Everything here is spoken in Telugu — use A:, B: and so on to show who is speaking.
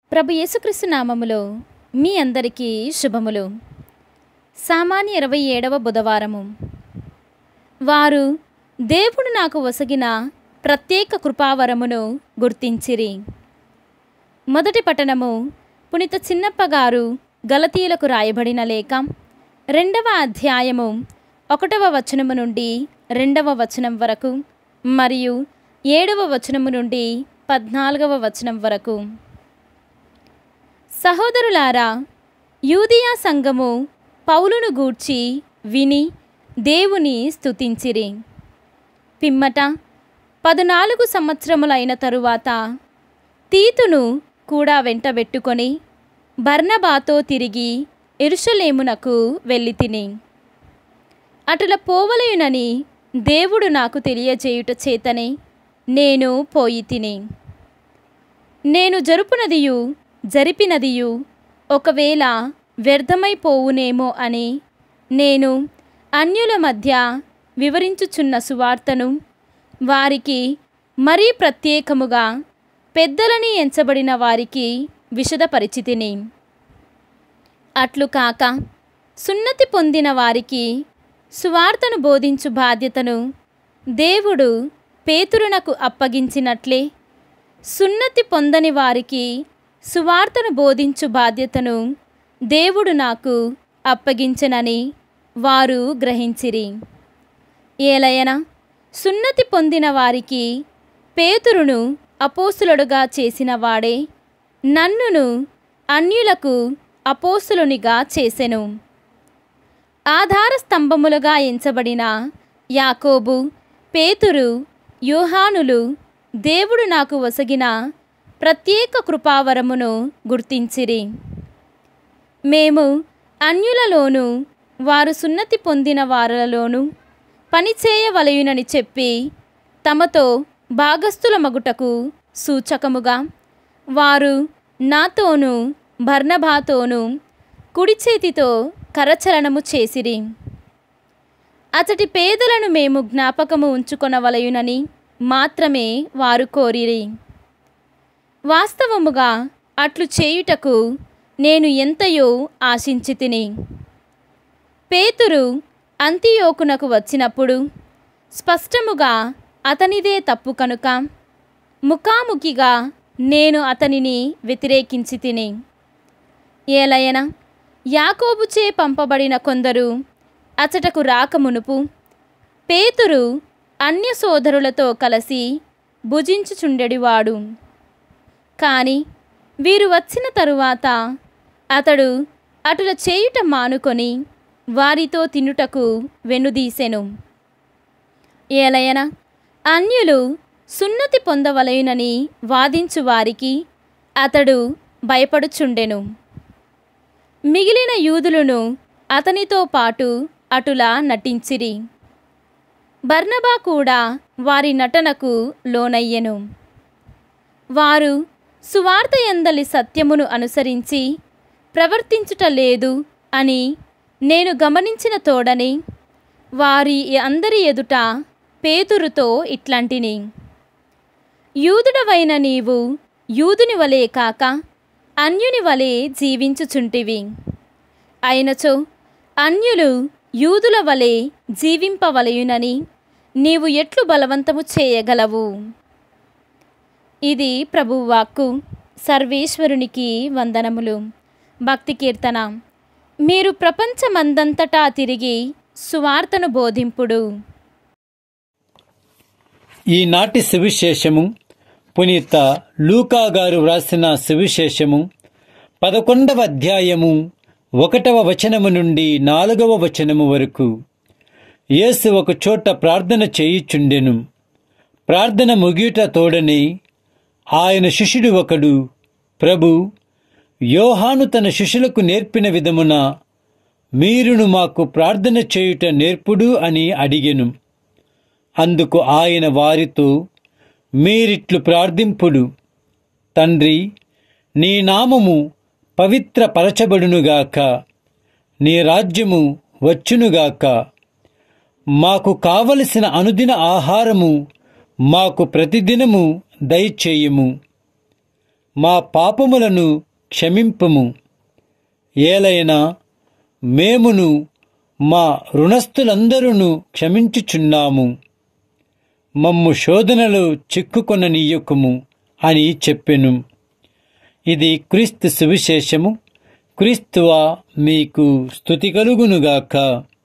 A: ప్రభు యేసుక్రీస్తు నామములో మీ అందరికీ శుభములు సామాన్య ఇరవై ఏడవ బుధవారము వారు దేవుడు నాకు వసగిన ప్రత్యేక కృపావరమును గుర్తించిరి మొదటి పట్టణము పునిత చిన్నప్ప గారు గలతీయులకు రాయబడిన లేఖ రెండవ అధ్యాయము ఒకటవ వచనము నుండి రెండవ వచనం వరకు మరియు ఏడవ వచనము నుండి పద్నాలుగవ వచనం వరకు సహోదరులారా యూదియా సంఘము పౌలును గూర్చి విని దేవుని స్తుతించిరి పిమ్మట పదునాలుగు సంవత్సరములైన తరువాత తీతును కూడా వెంటబెట్టుకొని బర్నబాతో తిరిగి ఎరుషలేమునకు వెళ్ళి తిని అటుల పోవలయునని దేవుడు నాకు తెలియజేయుట చేతనే నేను పోయి తిని నేను జరుపునదియు జరిపినదియు ఒకవేళ వ్యర్థమైపోవునేమో అని నేను అన్యుల మధ్య వివరించుచున్న సువార్తను వారికి మరీ ప్రత్యేకముగా పెద్దలని ఎంచబడిన వారికి విశదపరిచితిని అట్లు కాక సున్నతి పొందిన వారికి సువార్తను బోధించు బాధ్యతను దేవుడు పేతురునకు అప్పగించినట్లే సున్నతి పొందని వారికి సువార్తను బోధించు బాధ్యతను దేవుడు నాకు అప్పగించనని వారు గ్రహించిరి ఏలయన సున్నతి పొందిన వారికి పేతురును అపోసులుడుగా చేసిన వాడే నన్నును అన్యులకు అపోసులునిగా చేసెను ఆధార స్తంభములుగా ఎంచబడిన యాకోబు పేతురు యోహానులు దేవుడు నాకు వసగిన ప్రత్యేక కృపావరమును గుర్తించిరి మేము అన్యులలోను వారు సున్నతి పొందిన వారలలోను పనిచేయవలయునని చెప్పి తమతో భాగస్థుల మగుటకు సూచకముగా వారు నాతోనూ బర్నబాతోనూ కుడి చేతితో కరచలనము చేసిరి అతటి పేదలను మేము జ్ఞాపకము ఉంచుకొనవలయునని మాత్రమే వారు కోరిరి వాస్తవముగా అట్లు చేయుటకు నేను ఎంతయో ఆశించి తిని పేతురు అంతియోకునకు వచ్చినప్పుడు స్పష్టముగా అతనిదే తప్పు కనుక ముఖాముఖిగా నేను అతనిని వ్యతిరేకించి తిని ఏలయన యాకోబుచే పంపబడిన కొందరు అచటకు రాకమునుపు పేతురు అన్య సోదరులతో కలిసి భుజించుచుండెడివాడు కాని వీరు వచ్చిన తరువాత అతడు అటుల చేయుట మానుకొని వారితో తినుటకు వెనుదీసెను ఏలయన అన్యులు సున్నతి పొందవలయునని వాదించు వారికి అతడు భయపడుచుండెను మిగిలిన యూదులను అతనితో పాటు అటులా నటించిరి బర్నబా కూడా వారి నటనకు లోనయ్యెను వారు సువార్త ఎందలి సత్యమును అనుసరించి ప్రవర్తించుట లేదు అని నేను గమనించిన తోడని వారి అందరి ఎదుట పేతురుతో ఇట్లాంటిని యూదుడవైన నీవు యూదుని వలె కాక అన్యుని వలె జీవించుచుంటివి అయినచో అన్యులు యూదుల వలె జీవింపవలయునని నీవు ఎట్లు బలవంతము చేయగలవు ఇది ప్రభువాక్కు సర్వేశ్వరునికి వందనములు భక్తి కీర్తన మీరు ప్రపంచమందంతటా తిరిగి సువార్తను బోధింపుడు
B: ఈనాటి సువిశేషము పునీత లూకా గారు వ్రాసిన సువిశేషము పదకొండవ అధ్యాయము ఒకటవ వచనము నుండి నాలుగవ వచనము వరకు యేసు ఒక చోట ప్రార్థన చేయుచుండెను ప్రార్థన ముగియుట తోడని ఆయన శిష్యుడు ఒకడు ప్రభు యోహాను తన శిష్యులకు నేర్పిన విధమున మీరును మాకు ప్రార్థన చేయుట నేర్పుడు అని అడిగెను అందుకు ఆయన వారితో మీరిట్లు ప్రార్థింపుడు తండ్రి నీ నామము పవిత్రపరచబడునుగాక నీ రాజ్యము వచ్చునుగాక మాకు కావలసిన అనుదిన ఆహారము మాకు ప్రతిదినము దయచేయుము మా పాపములను క్షమింపుము ఏలైనా మేమును మా రుణస్థులందరూ క్షమించుచున్నాము మమ్ము శోధనలో చిక్కుకొననీయకుము అని చెప్పెను ఇది క్రీస్తు సువిశేషము క్రీస్తువా మీకు స్థుతి కలుగునుగాక